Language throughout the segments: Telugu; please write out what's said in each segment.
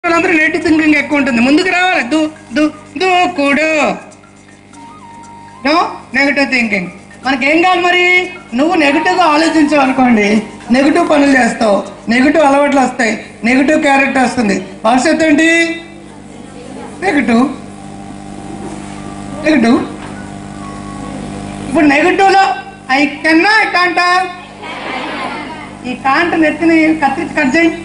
వాళ్ళందరూ నెగిటివ్ థింకింగ్ ఎక్కువ ఉంటుంది ముందుకు రావాలి దూ దూ దూకుడు నో నెగిటివ్ థింకింగ్ మనకి ఏం కావాలి మరి నువ్వు నెగిటివ్గా ఆలోచించావు అనుకోండి నెగిటివ్ పనులు చేస్తావు నెగిటివ్ అలవాట్లు వస్తాయి నెగిటివ్ క్యారెక్టర్ వస్తుంది భవిష్యత్తు ఏంటి నెగిటివ్ నెగిటివ్ ఇప్పుడు నెగిటివ్లో ఐ కెన్నా ఐ కాంట ఈ కాంట నెత్తిని కత్తిరించి కట్ చేయి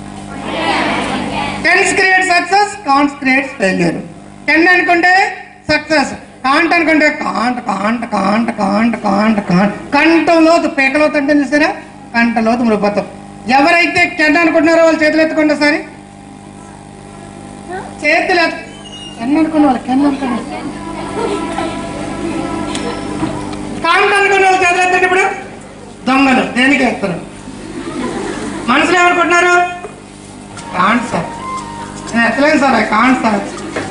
cans create success can'ts creates failure can అనుకుంటే సక్సెస్ కాంట్ అనుకుంటే can't can't can't can't can't can't కంఠంలోతు పేకలోతు అంటే చూసారా కంఠలోతు మృగపతం ఎవరైతే కెన్ అనుకుంటున్నారో వాళ్ళు చేతులు ఎత్తుకుంటే సరే చేతులు ఎత్తు కెన్ అనుకున్న వాళ్ళు కెన్ అనుకున్నారు కాంట్ అనుకున్న వాళ్ళు చేతులు ఎత్తండి ఇప్పుడు దొంగలు దేనికి ఎత్తారు మనసులో ఏమనుకుంటున్నారు కాంట్ సార్ నేను ఎత్తలేను సార్ కాంట్ సార్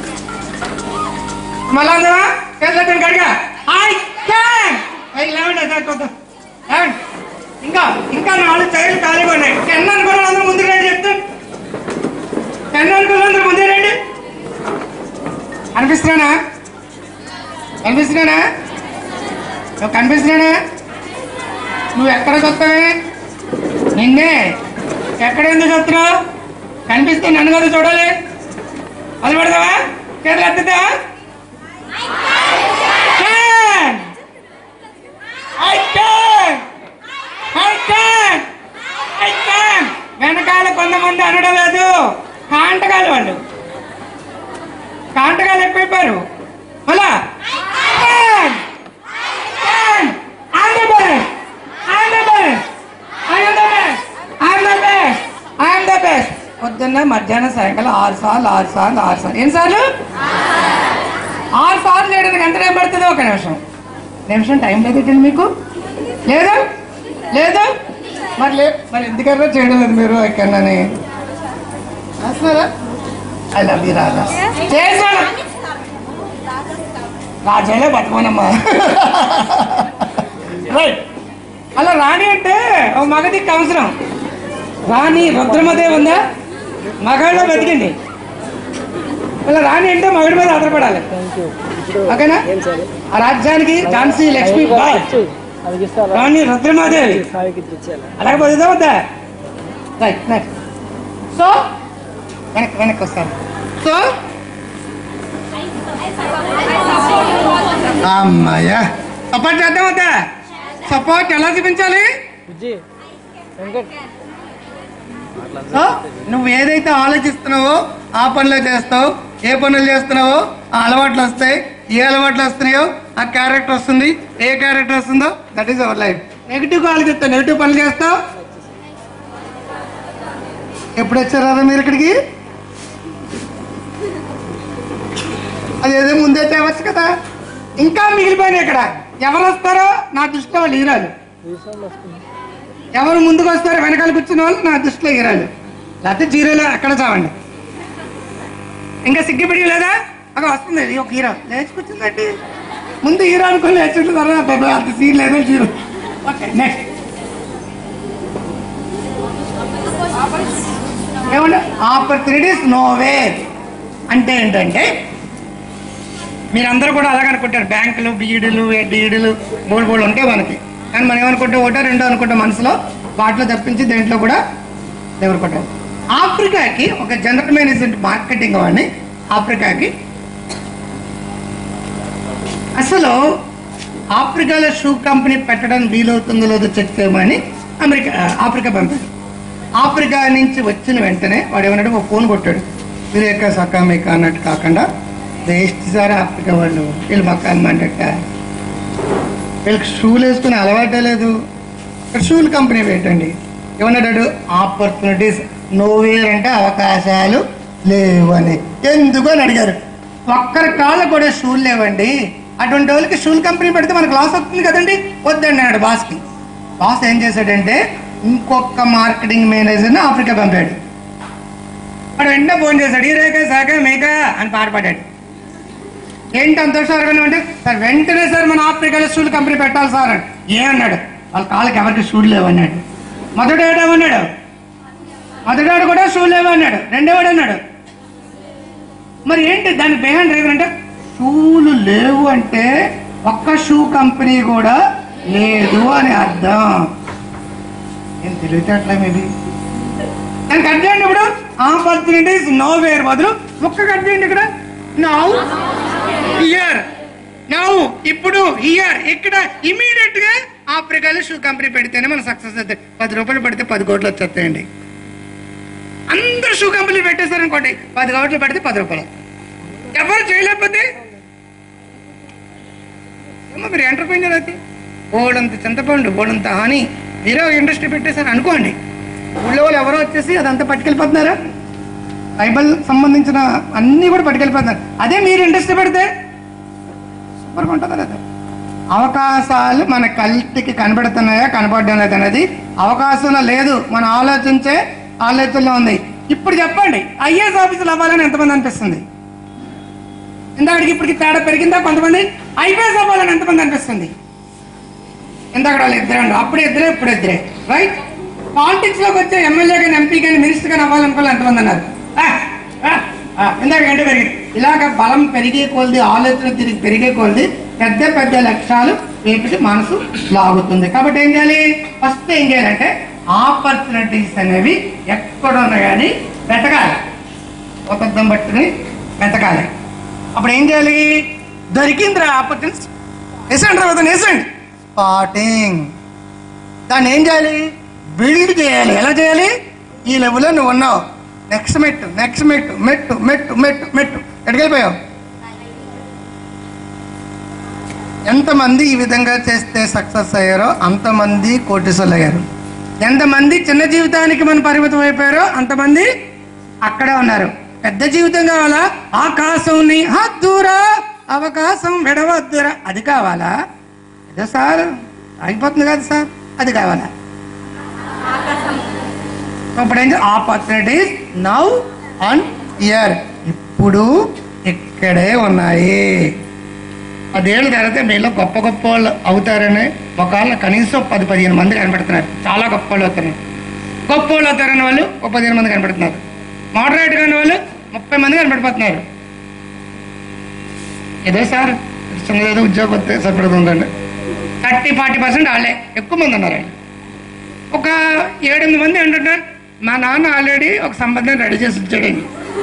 మళ్ళా అందువా చేతులెత్తండి గడిగా ఐ క్యాన్ ఐ లేవండి సార్ చూద్దాం లేవండి ఇంకా ఇంకా నాలుగు చైర్లు ఖాళీగా ఉన్నాయి టెన్ అనుకున్న అందరూ ముందుకు రండి చెప్తాను టెన్ అనుకున్న అందరూ ముందుకు రండి కనిపిస్తున్నానా కనిపిస్తున్నానా నువ్వు కనిపిస్తున్నానా నువ్వు ఎక్కడికి వస్తావే నిన్నే ఎక్కడ ఎందుకు వస్తున్నావు కనిపిస్తే నన్ను కదా చూడాలి అది పెడతావా చేతులు ఎత్తుతా Can! I can! I can! I can! వెనకాల కొంతమంది అనడం లేదు కాంటకాలు వాళ్ళు కాంటకాలు ఎక్కువైపోయారు మళ్ళా Can! Can! I'm the best! I'm the best! I'm the best! I'm the best! I'm the best! పొద్దున్న మధ్యాహ్నం సాయంకాలం ఆరు సార్లు ఆరు సార్లు ఆరు సార్లు ఎన్ని సార్లు ఆరు సార్లు ఏడు గంటలు ఏం పడుతుంది ఒక నిమిషం నిమిషం టైం లేదు మీకు లేదు లేదు మరి లే మరి ఎందుకన్నా చేయడం లేదు మీరు ఎక్కడని రాస్తున్నారా ఐ లవ్ యూ రాజా చేశాను రాజాలే పట్టుకోనమ్మా రైట్ అలా రాణి అంటే ఓ మగదికి అవసరం రాణి రుద్రమదే ఉందా మగాళ్ళ బతికింది ఇలా రాణి అంటే మగడి మీద ఆధారపడాలి ఓకేనా ఆ రాజ్యానికి ఝాన్సీ లక్ష్మి బాయ్ అది ఇస్తారా రాణి రుద్రమాదేవి సాయికి తెచ్చేయాలి అలాగే బతుకుతా వద్దా రైట్ నెక్స్ట్ సో వెనక్కి వెనక్కి వస్తాను సో అమ్మాయ్యా సపోర్ట్ చేద్దాం వద్దా సపోర్ట్ ఎలా చూపించాలి బుజ్జి వెంకట్ సో నువ్వు ఏదైతే ఆలోచిస్తున్నావో ఆ పనులు చేస్తావు ఏ పనులు చేస్తున్నావో ఆ అలవాట్లు వస్తాయి ఏ అలవాట్లు వస్తున్నాయో ఆ క్యారెక్టర్ వస్తుంది ఏ క్యారెక్టర్ వస్తుందో that is our life negative ఆలోచిస్తావు నెగిటివ్ పనులు చేస్తావు ఎప్పుడు వచ్చారా మీరు ఇక్కడికి అదేదో ముందే తేవచ్చు కదా ఇంకా మిగిలిపోయినాయి ఇక్కడ ఎవరు వస్తారో నా దృష్టిలో వాళ్ళు హీరాలు రీసౌండ్ వస్తుంది ఎవరు ముందుకు వస్తారో వెనకాల కూర్చున్న వాళ్ళు నా దృష్టిలో హీరాలు లేకపోతే జీరోలో అక్కడ చావండి ఇంకా సిగ్గుపడి లేదా అక్కడ వస్తుంది ఇది ఒక హీరో లేచి కూర్చుందండి ముందు హీరో అనుకుని లేచి తర్వాత బాబా అంత సీన్ లేదా జీరో ఓకే నెక్స్ట్ ఏమంటే ఆపర్చునిటీస్ నో వే అంటే ఏంటంటే మీరందరూ కూడా అలాగే అనుకుంటారు బ్యాంకులు బీడులు డీడులు బోల్ బోల్ ఉంటాయి మనకి కానీ మనం ఏమనుకుంటాం ఒకటో రెండో అనుకుంటాం మనసులో వాటిలో తప్పించి దేంట్లో కూడా దేవుడు కొట్టారు ఆఫ్రికాకి ఒక జనరల్ మేనేజ్మెంట్ మార్కెటింగ్ వాడిని ఆఫ్రికాకి అసలు ఆఫ్రికాలో షూ కంపెనీ పెట్టడం వీలవుతుందో లేదో చెక్ చేయమని అమెరికా ఆఫ్రికా పంపాడు ఆఫ్రికా నుంచి వచ్చిన వెంటనే వాడు ఏమన్నాడు ఒక ఫోన్ కొట్టాడు వివేక సకామిక అన్నట్టు కాకుండా వేస్ట్ సార్ ఆఫ్రికా వాళ్ళు వీళ్ళు మకాన్ మంటట వీళ్ళకి షూలు వేసుకునే అలవాటే లేదు ఇక్కడ షూలు కంపెనీ పెట్టండి ఏమన్నాడు ఆపర్చునిటీస్ నోవేర్ అంటే అవకాశాలు లేవని ఎందుకు అని అడిగారు ఒక్కరి కాళ్ళ కూడా షూలు లేవండి అటువంటి వాళ్ళకి షూల్ కంపెనీ పెడితే మనకు లాస్ అవుతుంది కదండి వద్దండి అన్నాడు బాస్కి బాస్ ఏం చేశాడంటే ఇంకొక మార్కెటింగ్ మేనేజర్ని ఆఫ్రికా పంపాడు వాడు వెంటనే ఫోన్ చేశాడు ఈ రేఖ శాఖ మేక అని పాట పాడాడు ఏంటి అంత హుషారుగానే అంటే సార్ వెంటనే సార్ మన ఆఫ్రికాలో షూల్ కంపెనీ పెట్టాలి సార్ అని ఏ అన్నాడు వాళ్ళ కాళ్ళకి ఎవరికి షూలు లేవన్నాడు మొదటి ఏడేమన్నాడు మొదటివాడు కూడా షూ లేవు అన్నాడు రెండోవాడు అన్నాడు మరి ఏంటి దాని బిహైండ్ రీజన్ అంటే షూలు లేవు అంటే ఒక్క షూ కంపెనీ కూడా లేదు అని అర్థం ఏం తెలివితేటలే మీది దానికి అర్థం ఏంటి ఇప్పుడు ఆపర్చునిటీస్ నో వేర్ బదులు ఒక్క అర్థం ఏంటి ఇక్కడ నౌ ఇయర్ నౌ ఇప్పుడు ఇయర్ ఇక్కడ ఇమీడియట్ గా ఆఫ్రికాలో షూ కంపెనీ పెడితేనే మనం సక్సెస్ అవుతాయి పది రూపాయలు పెడితే పది కోట్లు వచ్చేస్తాయండి అందరూ షూ కంపెనీలు పెట్టేస్తారు అనుకోండి పది కోట్లు పెడితే పది రూపాయలు ఎవరు చేయలేకపోతే ఏమో మీరు ఎంటర్ప్రైనర్ అయితే బోడంత చింతపండు బోడంత హాని మీరే ఒక ఇండస్ట్రీ పెట్టేశారు అనుకోండి ఊళ్ళో వాళ్ళు ఎవరో వచ్చేసి అదంతా పట్టుకెళ్ళిపోతున్నారు బైబిల్ సంబంధించిన అన్నీ కూడా పట్టుకెళ్ళిపోతున్నారు అదే మీరు ఇండస్ట్రీ పెడితే సూపర్గా ఉంటుంది లేదా అవకాశాలు మన కల్టికి కనబడుతున్నాయా కనబడడం లేదు అనేది అవకాశం లేదు మనం ఆలోచించే ఆలోచనలో ఉంది ఇప్పుడు చెప్పండి ఐఏఎస్ ఆఫీసులు అవ్వాలని ఎంతమంది అనిపిస్తుంది ఇందాకడికి ఇప్పటికి తేడా పెరిగిందా కొంతమంది ఐపీఎస్ అవ్వాలని ఎంతమంది అనిపిస్తుంది ఇందాక వాళ్ళు ఇద్దరే ఉండు అప్పుడు ఇద్దరే ఇప్పుడు ఇద్దరే రైట్ పాలిటిక్స్ లోకి వచ్చే ఎమ్మెల్యే కానీ ఎంపీ కానీ మినిస్టర్ కానీ అవ్వాలనుకోవాలి ఎంతమంది అన్నారు ఆ, ఆ, ఆ, ఇందాక ఏంటో పెరిగింది ఇలాగ బలం పెరిగే కొలది ఆలోచన తిరిగి పెరిగే కొలది పెద్ద పెద్ద లక్ష్యాలు రేపటి మనసు లాగుతుంది కాబట్టి ఏం చేయాలి ఫస్ట్ ఏం చేయాలంటే ఆపర్చునిటీస్ అనేవి ఎక్కడ ఉన్నాయని వెతకాలి ఉపద్దం పట్టుకుని వెతకాలి అప్పుడు ఏం చేయాలి దొరికిందిరా ఆపర్చునిటీస్ వేసండి తర్వాత వేసండి స్పాటింగ్ దాన్ని ఏం చేయాలి బిల్డ్ చేయాలి ఎలా చేయాలి ఈ లెవెల్లో నువ్వు ఉన్నావు నెక్స్ట్ మెట్టు నెక్స్ట్ మెట్టు మెట్టు మెట్టు మెట్టు మెట్టు ఎక్కడికి వెళ్ళిపోయావు ఎంతమంది ఈ విధంగా చేస్తే సక్సెస్ అయ్యారో అంతమంది కోటీసులు అయ్యారు ఎంతమంది చిన్న జీవితానికి మనం పరిమితం అయిపోయారో అంతమంది అక్కడే ఉన్నారు పెద్ద జీవితం కావాలా ఆకాశంని హద్దురా అవకాశం విడవద్దురా అది కావాలా అదే సార్ అయిపోతుంది కదా సార్ అది కావాలా సో ఇప్పుడు ఏంటి ఆపర్చునిటీస్ నౌ అండ్ ఇయర్ ఇప్పుడు ఇక్కడే ఉన్నాయి పదేళ్ళు తర్వాత మీలో గొప్ప గొప్ప వాళ్ళు అవుతారని ఒకవేళ కనీసం పది పదిహేను మంది కనబడుతున్నారు చాలా గొప్ప వాళ్ళు అవుతారు గొప్ప వాళ్ళు అవుతారని వాళ్ళు ఒక పదిహేను మంది కనబడుతున్నారు మోడరేట్ కాని వాళ్ళు ముప్పై మంది కనబడిపోతున్నారు ఏదో సార్ చిన్నది ఏదో ఉద్యోగం వస్తే సరిపడుతుందండి థర్టీ ఫార్టీ పర్సెంట్ వాళ్ళే ఎక్కువ మంది ఉన్నారు వాళ్ళు. ఒక ఏడెనిమిది మంది ఏంటంటారు మా నాన్న ఆల్రెడీ ఒక సంబంధం రెడీ చేసి వచ్చాడండి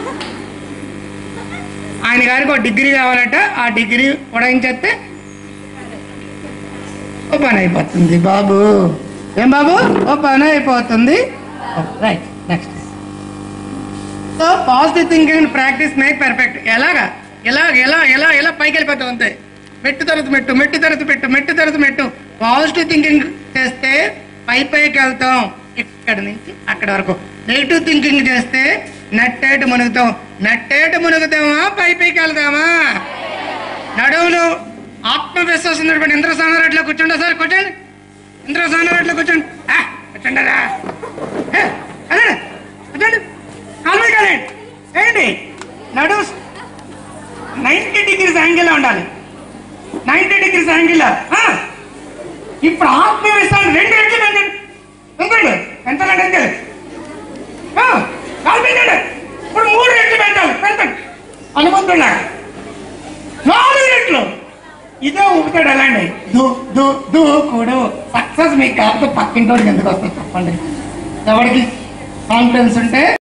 ఆయన గారికి ఒక డిగ్రీ కావాలట ఆ డిగ్రీ ఉడాయించేస్తే ఓ పని అయిపోతుంది బాబు ఏం బాబు ఓ పని అయిపోతుంది right next so positive thinking and practice make perfect ఎలాగా ఎలా ఎలా ఎలా ఎలా పైకి వెళ్ళిపోతాం అంతే మెట్టు తర్వాత మెట్టు మెట్టు తర్వాత పెట్టు మెట్టు తర్వాత మెట్టు పాజిటివ్ థింకింగ్ చేస్తే పై పైకి వెళ్తాం ఇక్కడ నుంచి అక్కడ వరకు నెగిటివ్ థింకింగ్ చేస్తే నట్టేటు మునుగుతాం నట్టేటు మునుగుతామా పై పైకి వెళ్తామా నడువులు ఆత్మవిశ్వాసం ఉన్నటువంటి ఇంద్ర సానరాట్లో కూర్చోండి సార్ కూర్చోండి ఇంద్ర సానరాట్లో కూర్చోండి ఆ, కూర్చోండరా ఏ, వెళ్ళండి, కూర్చోండి కాలు కాలండి ఏంటి నడువు నైంటీ డిగ్రీస్ యాంగిల్ ఉండాలి నైంటీ డిగ్రీస్ యాంగిల్ ఇప్పుడు ఆత్మవిశ్వాసం రెండు రెట్లు పెంచండి పెంచండి పెంచాలండి పెంచాలి ఆ, కాలు పెంచండి ఇప్పుడు మూడు రెట్లు పెంచాలి పెంచండి అనుకుంటున్నా నాలుగు రెట్లు ఇదే ఊపుతాడు ఎలాండి దూ దూ దూకుడు సక్సెస్ మీకు కాకపోతే పక్కింటోడికి ఎందుకు వస్తుంది చెప్పండి ఎవరికి కాన్ఫిడెన్స్ ఉంటే